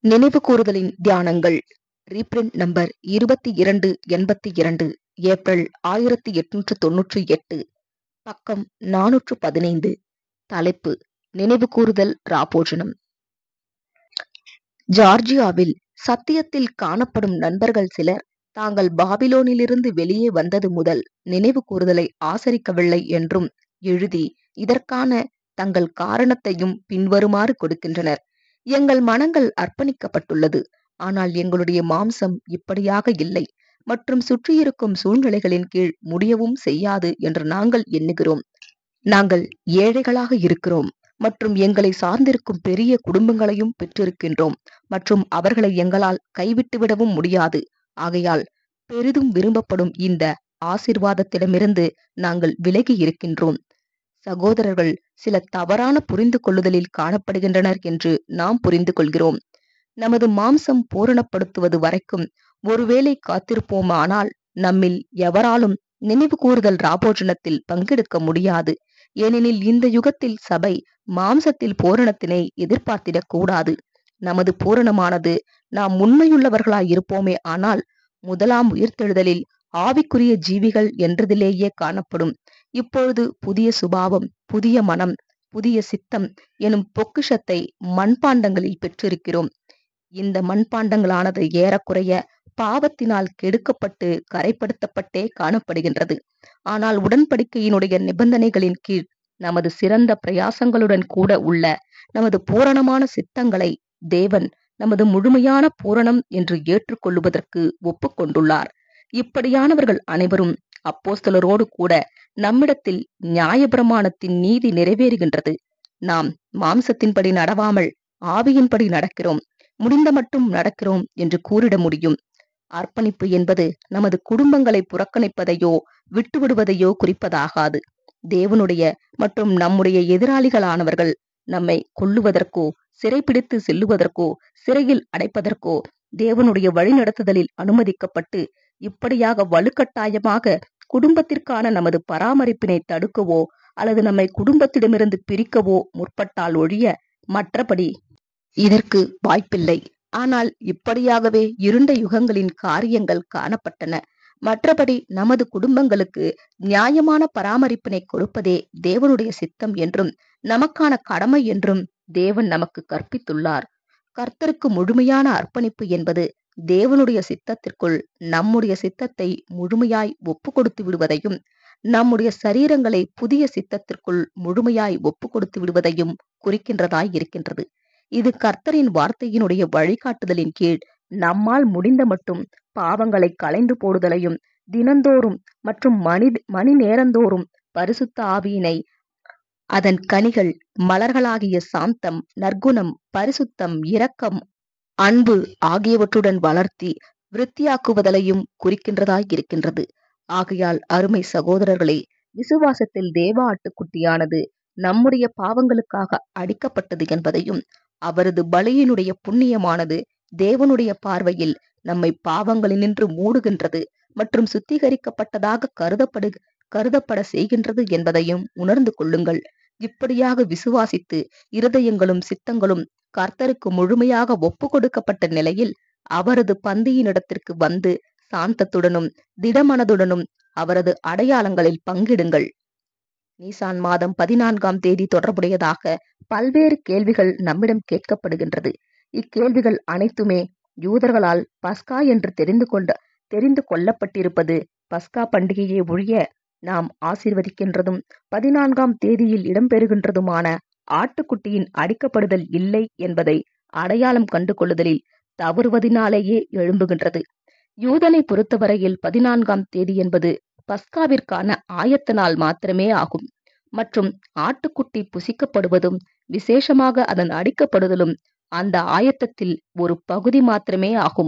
நினைவு கூறுதலின் தியானங்கள் reprint number இருபத்தி இரண்டு எண்பத்தி இரண்டு ஏப்ரல் ஆயிரத்தி எட்நூற்று தொன்னூற்றி எட்டு பக்கம் நானூற்று பதினைந்து தலைப்பு நினைவு கூறுதல் ராபோஜனம் ஜார்ஜியாவில் சத்தியத்தில் காணப்படும் நண்பர்கள் சிலர் தாங்கள் பாபிலோனிலிருந்து வெளியே வந்தது முதல் நினைவு கூறுதலை ஆசரிக்கவில்லை என்றும் எழுதி இதற்கான தங்கள் காரணத்தையும் பின்வருமாறு கொடுக்கின்றனர் எங்கள் மனங்கள் அர்ப்பணிக்கப்பட்டுள்ளது ஆனால் எங்களுடைய மாம்சம் இப்படியாக இல்லை மற்றும் சுற்றியிருக்கும் சூழ்நிலைகளின் கீழ் முடியவும் செய்யாது என்று நாங்கள் எண்ணுகிறோம் நாங்கள் ஏழைகளாக இருக்கிறோம் மற்றும் எங்களை சார்ந்திருக்கும் பெரிய குடும்பங்களையும் பெற்றிருக்கின்றோம் மற்றும் அவர்களை எங்களால் கைவிட்டுவிடவும் முடியாது ஆகையால் பெரிதும் விரும்பப்படும் இந்த ஆசிர்வாதத்திடமிருந்து நாங்கள் விலகி இருக்கின்றோம் சகோதரர்கள் சில தவறான புரிந்து கொள்ளுதலில் காணப்படுகின்றனர் என்று நாம் புரிந்து கொள்கிறோம் நமது மாம்சம் பூரணப்படுத்துவது வரைக்கும் ஒருவேளை காத்திருப்போமானால் நம்மில் எவராலும் நினைவு கூறுதல் ராபோஜனத்தில் பங்கெடுக்க முடியாது ஏனெனில் இந்த யுகத்தில் சபை மாம்சத்தில் பூரணத்தினை எதிர்பார்த்திடக் கூடாது நமது பூரணமானது நாம் உண்மையுள்ளவர்களாய் இருப்போமே ஆனால் முதலாம் உயிர்த்தெழுதலில் ஆவிக்குரிய ஜீவிகள் என்றதிலேயே காணப்படும் இப்பொழுது புதிய சுபாவம் புதிய மனம் புதிய சித்தம் எனும் பொக்கிஷத்தை மண்பாண்டங்களில் பெற்றிருக்கிறோம் இந்த மண்பாண்டங்களானது ஏறக்குறைய பாவத்தினால் கெடுக்கப்பட்டு கரைப்படுத்தப்பட்டே காணப்படுகின்றது ஆனால் உடன்படிக்கையினுடைய நிபந்தனைகளின் கீழ் நமது சிறந்த பிரயாசங்களுடன் கூட உள்ள நமது பூரணமான சித்தங்களை தேவன் நமது முழுமையான பூரணம் என்று ஏற்றுக்கொள்ளுவதற்கு ஒப்புக்கொண்டுள்ளார் இப்படியானவர்கள் அனைவரும் அப்போஸ்தலரோடு கூட நம்மிடத்தில் நியாயப்பிரமாணத்தின் நீதி நிறைவேறுகின்றது நாம் மாம்சத்தின்படி நடவாமல் ஆவியின்படி நடக்கிறோம் முடிந்த மட்டும் நடக்கிறோம் என்று கூறிட முடியும் அர்ப்பணிப்பு என்பது நமது குடும்பங்களை புறக்கணிப்பதையோ விட்டுவிடுவதையோ குறிப்பதாகாது தேவனுடைய மற்றும் நம்முடைய எதிராளிகளானவர்கள் நம்மை கொல்லுவதற்கோ சிறைப்பிடித்து செல்லுவதற்கோ சிறையில் அடைப்பதற்கோ தேவனுடைய வழிநடத்துதலில் அனுமதிக்கப்பட்டு இப்படியாக வலுக்கட்டாயமாக குடும்பத்திற்கான நமது பராமரிப்பினை தடுக்கவோ அல்லது நம்மை குடும்பத்திடமிருந்து பிரிக்கவோ முற்பட்டால் ஒழிய மற்றபடி இதற்கு வாய்ப்பில்லை ஆனால் இப்படியாகவே இருண்ட யுகங்களின் காரியங்கள் காணப்பட்டன மற்றபடி நமது குடும்பங்களுக்கு நியாயமான பராமரிப்பினை கொடுப்பதே தேவனுடைய சித்தம் என்றும் நமக்கான கடமை என்றும் தேவன் நமக்கு கற்பித்துள்ளார் கர்த்தருக்கு முழுமையான அர்ப்பணிப்பு என்பது தேவனுடைய சித்தத்திற்குள் நம்முடைய சித்தத்தை முழுமையாய் ஒப்பு கொடுத்து விடுவதையும் நம்முடைய சரீரங்களை புதிய சித்தத்திற்குள் முழுமையாய் ஒப்பு கொடுத்து விடுவதையும் குறிக்கின்றதாய் இருக்கின்றது இது கர்த்தரின் வார்த்தையினுடைய வழிகாட்டுதலின் கீழ் நம்மால் முடிந்த மட்டும் பாவங்களை களைந்து போடுதலையும் தினந்தோறும் மற்றும் மணி மணி நேரந்தோறும் பரிசுத்த ஆவியினை அதன் கனிகள் மலர்களாகிய சாந்தம் நற்குணம் பரிசுத்தம் இரக்கம் அன்பு ஆகியவற்றுடன் வளர்த்தி விருத்தியாக்குவதலையும் குறிக்கின்றதாய் இருக்கின்றது ஆகையால் அருமை சகோதரர்களே விசுவாசத்தில் தேவ ஆட்டுக்குட்டியானது நம்முடைய பாவங்களுக்காக அடிக்கப்பட்டது என்பதையும் அவரது பலியினுடைய புண்ணியமானது தேவனுடைய பார்வையில் நம்மை பாவங்களினின்று மூடுகின்றது மற்றும் சுத்திகரிக்கப்பட்டதாக கருதப்படு கருதப்பட செய்கின்றது என்பதையும் உணர்ந்து கொள்ளுங்கள் இப்படியாக விசுவாசித்து இருதயங்களும் சித்தங்களும் கர்த்தருக்கு முழுமையாக ஒப்பு கொடுக்கப்பட்ட நிலையில் அவரது பந்தியினிடத்திற்கு வந்து சாந்தத்துடனும் திடமனதுடனும் அவரது அடையாளங்களில் பங்கிடுங்கள் நீசான் மாதம் பதினான்காம் தேதி தொடர்புடையதாக பல்வேறு கேள்விகள் நம்மிடம் கேட்கப்படுகின்றது இக்கேள்விகள் அனைத்துமே யூதர்களால் பஸ்கா என்று தெரிந்து கொண்ட தெரிந்து கொள்ளப்பட்டிருப்பது பஸ்கா பண்டிகையை ஒழிய நாம் ஆசீர்வதிக்கின்றதும் பதினான்காம் தேதியில் இடம்பெறுகின்றதுமான ஆட்டுக்குட்டியின் அடிக்கப்படுதல் இல்லை என்பதை அடையாளம் கண்டு கொள்ளுதலில் தவறுவதினாலேயே எழும்புகின்றது யூதனை பொறுத்தவரையில் பதினான்காம் தேதி என்பது பஸ்காவிற்கான ஆயத்த நாள் மாத்திரமே ஆகும் மற்றும் ஆட்டுக்குட்டி புசிக்கப்படுவதும் விசேஷமாக அதன் அடிக்கப்படுதலும் அந்த ஆயத்தத்தில் ஒரு பகுதி மாத்திரமே ஆகும்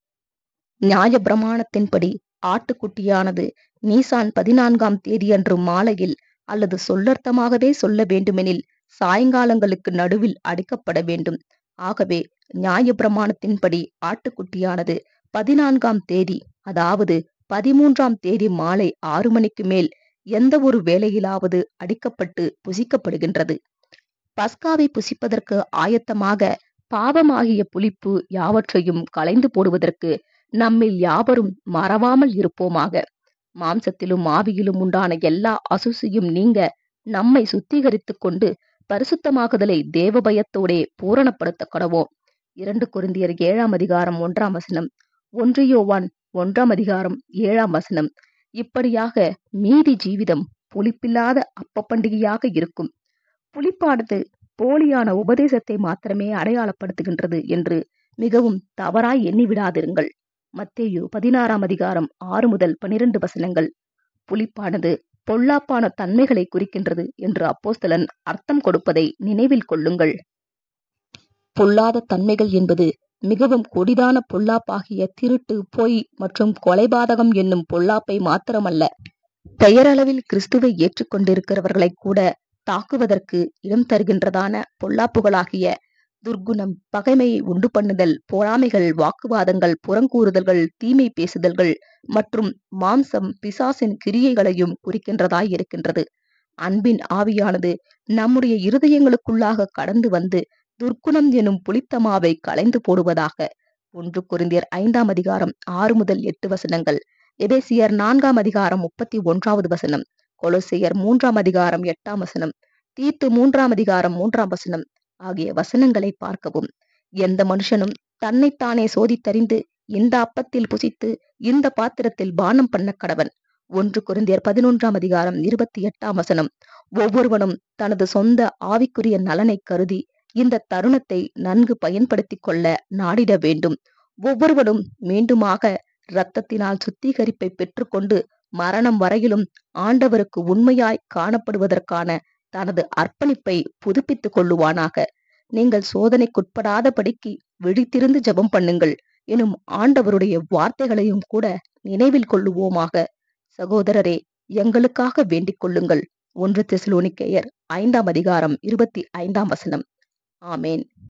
நியாய பிரமாணத்தின்படி ஆட்டுக்குட்டியானது நீசான் பதினான்காம் தேதியன்று மாலையில் அல்லது சொல்லர்த்தமாகவே சொல்ல வேண்டுமெனில் சாயங்காலங்களுக்கு நடுவில் அடிக்கப்பட வேண்டும் ஆகவே நியாய பிரமாணத்தின்படி ஆட்டுக்குட்டியானது பதினான்காம் தேதி அதாவது பதிமூன்றாம் தேதி மாலை ஆறு மணிக்கு மேல் எந்த ஒரு வேளையிலாவது அடிக்கப்பட்டு புசிக்கப்படுகின்றது பஸ்காவை புசிப்பதற்கு ஆயத்தமாக பாவமாகிய புளிப்பு யாவற்றையும் களைந்து போடுவதற்கு நம்மில் யாவரும் மறவாமல் இருப்போமாக மாம்சத்திலும் ஆவியிலும் உண்டான எல்லா அசுசியும் நீங்க நம்மை சுத்திகரித்துக் கொண்டு பரிசுத்தமாகுதலை தேவ பயத்தோடே பூரணப்படுத்த கடவோம் இரண்டு குருந்தியர் ஏழாம் அதிகாரம் ஒன்றாம் வசனம் ஒன்று யோவான் ஒன்றாம் அதிகாரம் ஏழாம் வசனம் இப்படியாக மீதி ஜீவிதம் புளிப்பில்லாத அப்ப பண்டிகையாக இருக்கும் புளிப்பானது போலியான உபதேசத்தை மாத்திரமே அடையாளப்படுத்துகின்றது என்று மிகவும் தவறாய் எண்ணி விடாதிருங்கள் மத்தேயு பதினாறாம் அதிகாரம் ஆறு முதல் பனிரெண்டு வசனங்கள் புளிப்பானது பொல்லாப்பான தன்மைகளை குறிக்கின்றது என்று அப்போஸ்தலன் அர்த்தம் கொடுப்பதை நினைவில் கொள்ளுங்கள் பொல்லாத தன்மைகள் என்பது மிகவும் கொடிதான பொல்லாப்பாகிய திருட்டு பொய் மற்றும் கொலைபாதகம் என்னும் பொல்லாப்பை மாத்திரமல்ல பெயரளவில் கிறிஸ்துவை ஏற்றுக்கொண்டிருக்கிறவர்களை கூட தாக்குவதற்கு இடம் தருகின்றதான பொல்லாப்புகளாகிய துர்க்குணம் பகைமையை உண்டு பண்ணுதல் பொறாமைகள் வாக்குவாதங்கள் புறங்கூறுதல்கள் தீமை பேசுதல்கள் மற்றும் மாம்சம் பிசாசின் கிரியைகளையும் குறிக்கின்றதாய் இருக்கின்றது அன்பின் ஆவியானது நம்முடைய இருதயங்களுக்குள்ளாக கடந்து வந்து துர்க்குணம் எனும் புளித்தமாவை களைந்து போடுவதாக ஒன்று குருந்தியர் ஐந்தாம் அதிகாரம் ஆறு முதல் எட்டு வசனங்கள் எபேசியர் நான்காம் அதிகாரம் முப்பத்தி ஒன்றாவது வசனம் கொலோசியர் மூன்றாம் அதிகாரம் எட்டாம் வசனம் தீத்து மூன்றாம் அதிகாரம் மூன்றாம் வசனம் ஆகிய வசனங்களை பார்க்கவும் எந்த மனுஷனும் தன்னைத்தானே சோதித்தறிந்து இந்த அப்பத்தில் புசித்து இந்த பாத்திரத்தில் பானம் பண்ண கடவன் ஒன்று குருந்தியர் பதினொன்றாம் அதிகாரம் இருபத்தி எட்டாம் வசனம் ஒவ்வொருவனும் தனது சொந்த ஆவிக்குரிய நலனை கருதி இந்த தருணத்தை நன்கு பயன்படுத்திக் கொள்ள நாடிட வேண்டும் ஒவ்வொருவனும் மீண்டுமாக இரத்தத்தினால் சுத்திகரிப்பை பெற்றுக்கொண்டு மரணம் வரையிலும் ஆண்டவருக்கு உண்மையாய் காணப்படுவதற்கான தனது அர்ப்பணிப்பை புதுப்பித்துக் கொள்ளுவானாக நீங்கள் சோதனைக்குட்படாதபடிக்கு விழித்திருந்து ஜெபம் பண்ணுங்கள் எனும் ஆண்டவருடைய வார்த்தைகளையும் கூட நினைவில் கொள்ளுவோமாக சகோதரரே எங்களுக்காக வேண்டிக் கொள்ளுங்கள் ஒன்று தெசலோனிக்கேயர் ஐந்தாம் அதிகாரம் இருபத்தி ஐந்தாம் வசனம் ஆமேன்